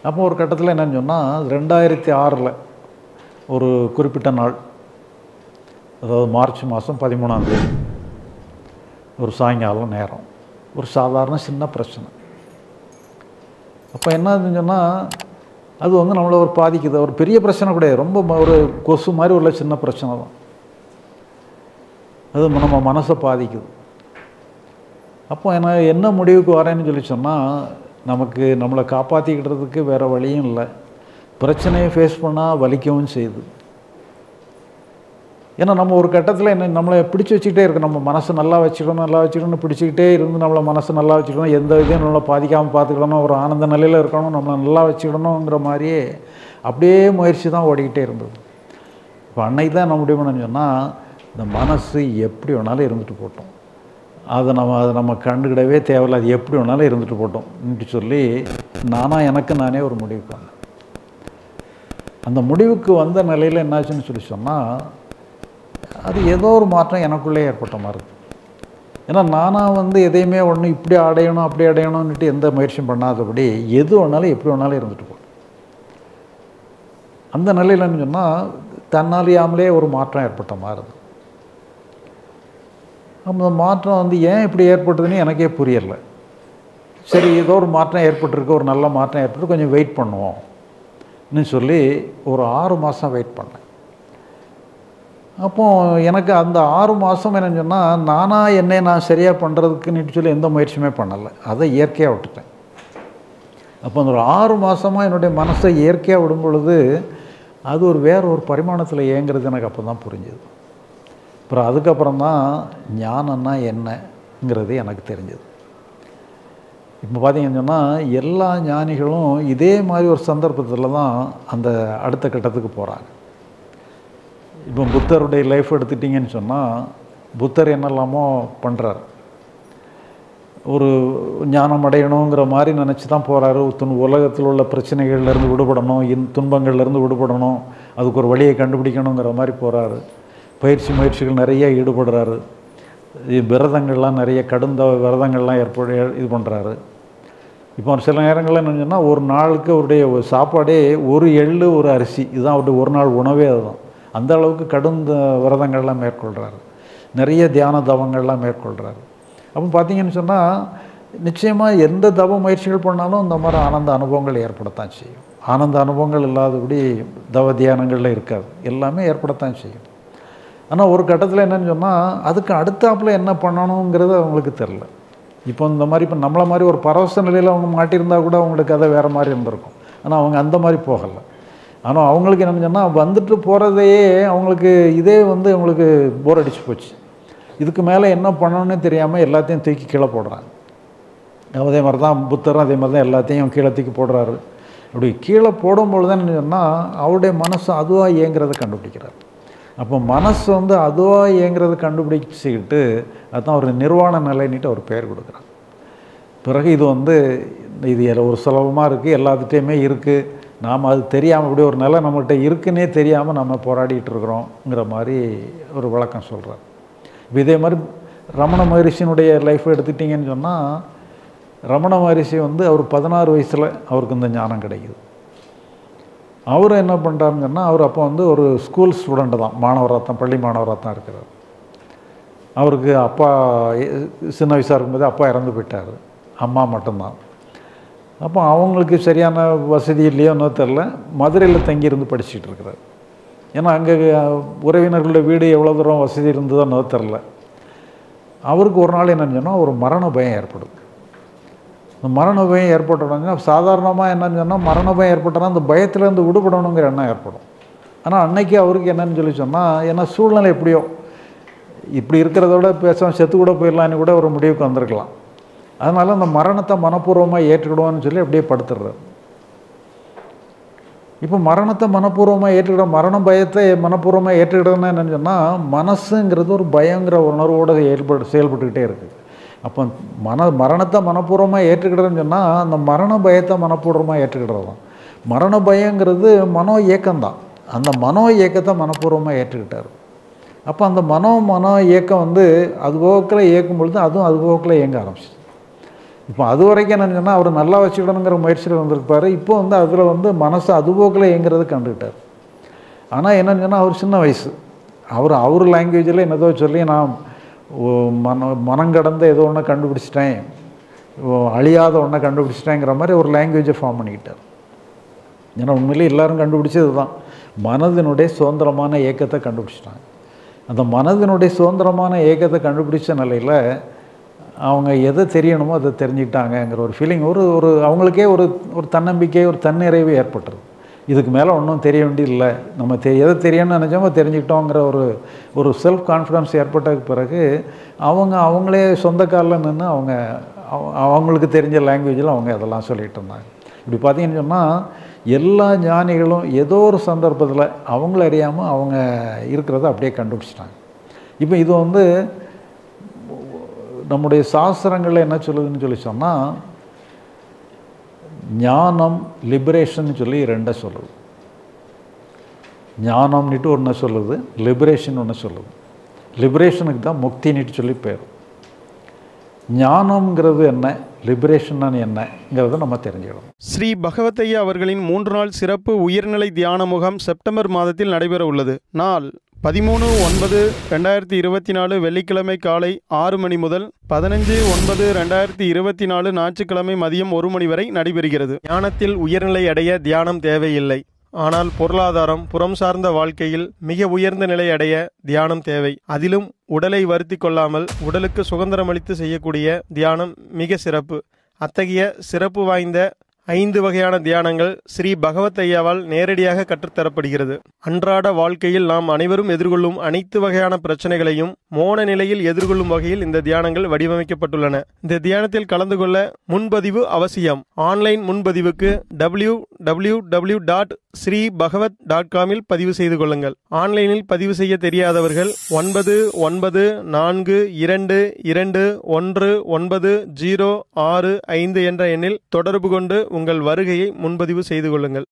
அப்போ ஒரு கட்டத்தில் என்னன்னு சொன்னால் ரெண்டாயிரத்தி ஆறில் ஒரு குறிப்பிட்ட நாள் அதாவது மார்ச் மாதம் பதிமூணாம் தேதி ஒரு சாயங்காலம் நேரம் ஒரு சாதாரண சின்ன பிரச்சனை அப்போ என்னதுன்னு சொன்னால் அது வந்து நம்மளை ஒரு பாதிக்குது ஒரு பெரிய பிரச்சனை கிடையாது ரொம்ப ம- ஒரு கொசு மாதிரி உள்ள சின்ன பிரச்சனை தான் அது நம்ம மனசை பாதிக்குது அப்போ என்ன என்ன முடிவுக்கு வரேன்னு சொல்லி சொன்னால் நமக்கு நம்மளை காப்பாற்றிக்கிடுறதுக்கு வேறு வழியும் இல்லை பிரச்சனையை ஃபேஸ் பண்ணால் வலிக்கவும் செய்யுது ஏன்னா நம்ம ஒரு கட்டத்தில் என்ன நம்மளை பிடிச்சி வச்சுக்கிட்டே இருக்கு நம்ம மனசை நல்லா வச்சுக்கணும் நல்லா வச்சுக்கணும்னு பிடிச்சிக்கிட்டே இருந்து நம்மளை மனசை நல்லா வச்சுக்கணும் எந்த இதையும் நம்மளை பாதிக்காமல் பார்த்துக்கணும் ஒரு ஆனந்த நிலையில் இருக்கணும் நம்மளை நல்லா வச்சுக்கணுங்கிற மாதிரியே அப்படியே முயற்சி தான் ஓடிக்கிட்டே இருந்தது இப்போ அன்னைக்கு தான் நம்ம முடிவு பண்ணணும்னு சொன்னால் இந்த மனசு எப்படி வேணாலும் இருந்துட்டு போட்டோம் அதை நம்ம அதை நம்ம கண்டுக்கிடவே தேவையில்ல அது எப்படி வேணாலும் இருந்துட்டு போட்டோம் ன்ட்டு சொல்லி நானாக எனக்கு நானே ஒரு முடிவுக்கு வந்தேன் அந்த முடிவுக்கு வந்த நிலையில் என்னாச்சுன்னு சொல்லி சொன்னால் அது ஏதோ ஒரு மாற்றம் எனக்குள்ளே ஏற்பட்ட மாதிரி இருக்கு ஏன்னா நானாக வந்து எதையுமே ஒன்று இப்படி அடையணும் அப்படி அடையணும்னுட்டு எந்த முயற்சியும் பண்ணாதபடி எது வேணாலும் எப்படி வேணாலும் இருந்துட்டு போகும் அந்த நிலையிலன்னு சொன்னால் தன்னாலியாமலே ஒரு மாற்றம் ஏற்பட்ட மாதிரி இருக்கு அந்த மாற்றம் வந்து ஏன் இப்படி ஏற்பட்டதுன்னு எனக்கே புரியலை சரி ஏதோ ஒரு மாற்றம் ஏற்பட்டிருக்கு ஒரு நல்ல மாற்றம் ஏற்பட்டு கொஞ்சம் வெயிட் பண்ணுவோம் ன்னு சொல்லி ஒரு ஆறு மாதம் வெயிட் பண்ணேன் அப்போ எனக்கு அந்த ஆறு மாதம் என்னன்னு சொன்னால் நானாக என்னை நான் சரியாக பண்ணுறதுக்குன்னு சொல்லி எந்த முயற்சியுமே பண்ணலை அதை இயற்கையாக விட்டுட்டேன் அப்போ அந்த ஒரு ஆறு மாதமாக என்னுடைய மனசை இயற்கையாக விடும் பொழுது அது ஒரு வேற ஒரு பரிமாணத்தில் இயங்குறது எனக்கு அப்போ தான் புரிஞ்சுது அப்புறம் அதுக்கப்புறம் தான் ஞானம்னா என்னங்கிறது எனக்கு தெரிஞ்சது இப்போ பார்த்தீங்கன்னு சொன்னால் எல்லா ஞானிகளும் இதே மாதிரி ஒரு சந்தர்ப்பத்தில் தான் அந்த அடுத்த கட்டத்துக்கு போகிறாங்க இப்போ புத்தருடைய லைஃப் எடுத்துட்டிங்கன்னு சொன்னால் புத்தர் என்னெல்லாமோ பண்ணுறார் ஒரு ஞானம் அடையணுங்கிற மாதிரி நினச்சி தான் போகிறாரு துன் உலகத்தில் உள்ள பிரச்சனைகள்லேருந்து விடுபடணும் இன் துன்பங்கள்லேருந்து விடுபடணும் அதுக்கு ஒரு வழியை கண்டுபிடிக்கணுங்கிற மாதிரி போகிறாரு பயிற்சி முயற்சிகள் நிறைய ஈடுபடுறாரு இ- விரதங்கள்லாம் நிறைய கடுந்த விரதங்கள்லாம் ஏற்பட இது பண்ணுறாரு இப்போ ஒரு சில நேரங்களில் என்ன சொன்னால் ஒரு நாளுக்கு அவருடைய ஒரு சாப்பாடே ஒரு எள்ளு ஒரு அரிசி இதுதான் அவருடைய ஒரு நாள் உணவே அதுதான் அந்த அளவுக்கு கடும் த- விரதங்கள்லாம் மேற்கொள்கிறாரு நிறைய தியான தவங்கள்லாம் மேற்கொள்கிறாரு அப்போ பார்த்தீங்கன்னு சொன்னால் நிச்சயமாக எந்த தவ முயற்சிகள் பண்ணாலும் இந்த மாதிரி ஆனந்த அனுபவங்கள் ஏற்படத்தான் செய்யும் ஆனந்த அனுபவங்கள் இல்லாதபடி தவ தியானங்களில் இருக்காது எல்லாமே ஏற்படத்தான் செய்யும் ஆனால் ஒரு கட்டத்தில் என்னன்னு சொன்னால் அதுக்கு அடுத்தாப்புல என்ன பண்ணணுங்கிறது அவங்களுக்கு தெரில இப்போ இந்த மாதிரி இப்போ நம்மளை மாதிரி ஒரு பரவச நிலையில் அவங்க மாட்டியிருந்தா கூட அவங்களுக்கு கதை வேறு மாதிரி இருந்திருக்கும் ஆனால் அவங்க அந்த மாதிரி போகலை ஆனால் அவங்களுக்கு என்னன்னு சொன்னால் வந்துட்டு போகிறதையே அவங்களுக்கு இதே வந்து அவங்களுக்கு போர் அடிச்சு போச்சு இதுக்கு மேலே என்ன பண்ணணும்னு தெரியாமல் எல்லாத்தையும் தூக்கி கீழே போடுறாங்க அதே மாதிரி தான் புத்தரும் அதே மாதிரி தான் எல்லாத்தையும் கீழே தூக்கி போடுறாரு அப்படி கீழே போடும்பொழுது தான் சொன்னால் அவருடைய மனசு அதுவாக இயங்குறதை கண்டுபிடிக்கிறார் அப்போ மனசு வந்து அதுவாக இயங்குறதை கண்டுபிடிச்சிக்கிட்டு அதுதான் ஒரு நிர்வாண நிலைன்னுட்டு ஒரு பேர் கொடுக்குறார் பிறகு இது வந்து இது எல்லாம் ஒரு சுலபமாக இருக்குது எல்லாத்துட்டையுமே இருக்குது நாம் அது தெரியாமல் இப்படி ஒரு நிலை நம்மகிட்ட இருக்குன்னே தெரியாமல் நம்ம போராடிட்டு இருக்கிறோங்கிற மாதிரி ஒரு விளக்கம் சொல்கிறார் இப்போ இதே மாதிரி ரமண மகரிஷியினுடைய லைஃப் எடுத்துட்டிங்கன்னு சொன்னால் ரமண மகரிஷி வந்து அவர் பதினாறு வயசில் அவருக்கு இந்த ஞானம் கிடைக்குது அவர் என்ன பண்ணுறாருன்னு சொன்னால் அவர் அப்போ வந்து ஒரு ஸ்கூல் ஸ்டூடெண்ட் தான் மாணவராக தான் பள்ளி மாணவராக தான் இருக்கிறார் அவருக்கு அப்பா எ- சின்ன வயசாக இருக்கும்போது அப்பா இறந்து போயிட்டார் அம்மா மட்டும்தான் அப்போ அவங்களுக்கு சரியான வசதி இல்லையோ என்னோ தெரில மதுரையில் தங்கி இருந்து படிச்சுட்டு இருக்கிறார் ஏன்னா அங்கே உறவினர்களோட வீடு எவ்வளோ தூரம் வசதி இருந்ததோ தெரில அவருக்கு ஒரு நாள் என்னன்னு சொன்னால் ஒரு மரண பயம் ஏற்படுது இந்த மரண பயம் ஏற்பட்ட உடனே சாதாரணமாக என்னன்னு சொன்னால் மரண பயம் ஏற்பட்டனா அந்த பயத்துலேருந்து விடுபடணுங்கிற எண்ணம் ஏற்படும் ஆனால் அன்னைக்கு அவருக்கு என்னன்னு சொல்லி சொன்னால் ஏன்னா சூழ்நிலை எப்படியோ இப்படி இருக்கிறத விட பேசாம செத்து கூட போயிடலான்னு கூட ஒரு முடிவுக்கு வந்திருக்கலாம் அதனால் அந்த மரணத்தை மனப்பூர்வமாக ஏற்றுக்கிடுவோன்னு சொல்லி அப்படியே படுத்துடுறாரு இப்போ மரணத்தை மனப்பூர்வமாக ஏற்றுக்கிட மரண பயத்தை மனப்பூர்வமாக ஏற்றுக்கிடணும்னா என்னன்னு சொன்னால் மனசுங்கிறது ஒரு பயங்கிற உணர்வோடு ஏற்பட்டு செயல்பட்டுக்கிட்டே இருக்குது அப்போ மன மரணத்தை மனப்பூர்வமாக ஏற்றுக்கிடுறேன்னு சொன்னால் அந்த மரண பயத்தை மனப்பூர்வமாக ஏற்றுக்கிடுறது தான் மரண பயங்கிறது மனோ இயக்கம்தான் அந்த மனோ இயக்கத்தை மனப்பூர்வமாக ஏற்றுக்கிட்டார் அப்போ அந்த மனோ மனோ இயக்கம் வந்து அது போக்கில் இயக்கும் பொழுது அதுவும் அது போக்கில் இயங்க ஆரம்பிச்சிது இப்போ அது வரைக்கும் என்னன்னு சொன்னால் அவர் நல்லா வச்சுக்கணுங்கிற முயற்சியில் வந்திருப்பார் இப்போ வந்து அதில் வந்து மனசு அதுபோக்கில் இயங்கிறத கண்டுக்கிட்டார் ஆனால் என்னன்னு சொன்னால் அவர் சின்ன வயசு அவர் அவர் லாங்குவேஜில் என்னதோ சொல்லி நான் ஓ, மன மனம் கடந்த ஏதோ ஒன்று கண்டுபிடிச்சிட்டேன் ஓ, அழியாத ஒன்றை கண்டுபிடிச்சிட்டேங்கிற மாதிரி ஒரு லாங்குவேஜை ஃபார்ம் பண்ணிக்கிட்டார் ஏன்னா உண்மையிலே எல்லாரும் கண்டுபிடிச்சது தான் மனதினுடைய சுதந்திரமான இயக்கத்தை கண்டுபிடிச்சிட்டாங்க அந்த மனதினுடைய சுதந்திரமான இயக்கத்தை கண்டுபிடிச்ச நிலையில் அவங்க எதை தெரியணுமோ அதை தெரிஞ்சுக்கிட்டாங்கங்கிற ஒரு ஃபீலிங் ஒரு ஒரு அவங்களுக்கே ஒரு ஒரு தன்னம்பிக்கை ஒரு தன்னிறைவு ஏற்பட்டுருது இதுக்கு மேலே ஒன்றும் தெரிய வேண்டியதில்லை நம்ம தெ எதை தெரியணும்னு நினச்சோமோ தெரிஞ்சுக்கிட்டோங்கிற ஒரு ஒரு செல்ஃப் கான்ஃபிடன்ஸ் ஏற்பட்டதுக்கு பிறகு அவங்க அவங்களே சொந்த காலில் நின்று அவங்க அவ- அவங்களுக்கு தெரிஞ்ச லாங்குவேஜில் அவங்க அதெல்லாம் சொல்லிட்டு இருந்தாங்க இப்படி பார்த்தீங்கன்னு சொன்னால் எல்லா ஞானிகளும் ஏதோ ஒரு சந்தர்ப்பத்தில் அவங்கள அறியாமல் அவங்க இருக்கிறத அப்படியே கண்டுபிடிச்சிட்டாங்க இப்போ இது வந்து நம்முடைய சாஸ்திரங்களில் என்ன சொல்லுதுன்னு சொல்லி சொன்னால் ஞானம் லிபரேஷன் சொல்லி ரெண்டை சொல்லுது ஞானம்னுட்டு ஒன்று சொல்லுது லிபரேஷன் ஒன்று சொல்லுது லிபரேஷனுக்கு தான் முக்தின்னுட்டு சொல்லி பேர் ஞானம்ங்கிறது என்ன லிபரேஷன் என்னங்கிறத நம்ம தெரிஞ்சுக்கணும் ஸ்ரீ பகவத்தையா அவர்களின் மூன்று நாள் சிறப்பு உயர்நிலை தியான முகாம் செப்டம்பர் மாதத்தில் நடைபெற உள்ளது நாள் பதிமூணு ஒன்பது ரெண்டாயிரத்தி இருபத்தி நாலு வெள்ளிக்கிழமை காலை ஆறு மணி முதல் பதினஞ்சு ஒன்பது ரெண்டாயிரத்தி இருபத்தி நாலு ஞாயிற்றுக்கிழமை மதியம் ஒரு மணி வரை நடைபெறுகிறது ஞானத்தில் உயர்நிலை அடைய தியானம் தேவையில்லை ஆனால் பொருளாதாரம் புறம் சார்ந்த வாழ்க்கையில் மிக உயர்ந்த நிலை அடைய தியானம் தேவை அதிலும் உடலை வருத்தி கொள்ளாமல் உடலுக்கு சுதந்திரமளித்து செய்யக்கூடிய தியானம் மிக சிறப்பு அத்தகைய சிறப்பு வாய்ந்த ஐந்து வகையான தியானங்கள் ஸ்ரீ பகவத் ஐயாவால் நேரடியாக கற்றுத்தரப்படுகிறது அன்றாட வாழ்க்கையில் நாம் அனைவரும் எதிர்கொள்ளும் அனைத்து வகையான பிரச்சனைகளையும் மோன நிலையில் எதிர்கொள்ளும் வகையில் இந்த தியானங்கள் வடிவமைக்கப்பட்டுள்ளன இந்த தியானத்தில் கலந்து கொள்ள முன்பதிவு அவசியம் ஆன்லைன் முன்பதிவுக்கு W W W dot Sri Bhagavat dot காமில் பதிவு செய்து கொள்ளுங்கள் ஆன்லைனில் பதிவு செய்ய தெரியாதவர்கள் ஒன்பது ஒன்பது நான்கு இரண்டு இரண்டு ஒன்று ஒன்பது ஜீரோ ஆறு ஐந்து என்ற எண்ணில் தொடர்பு கொண்டு உங்கள் வருகையை முன்பதிவு செய்து கொள்ளுங்கள்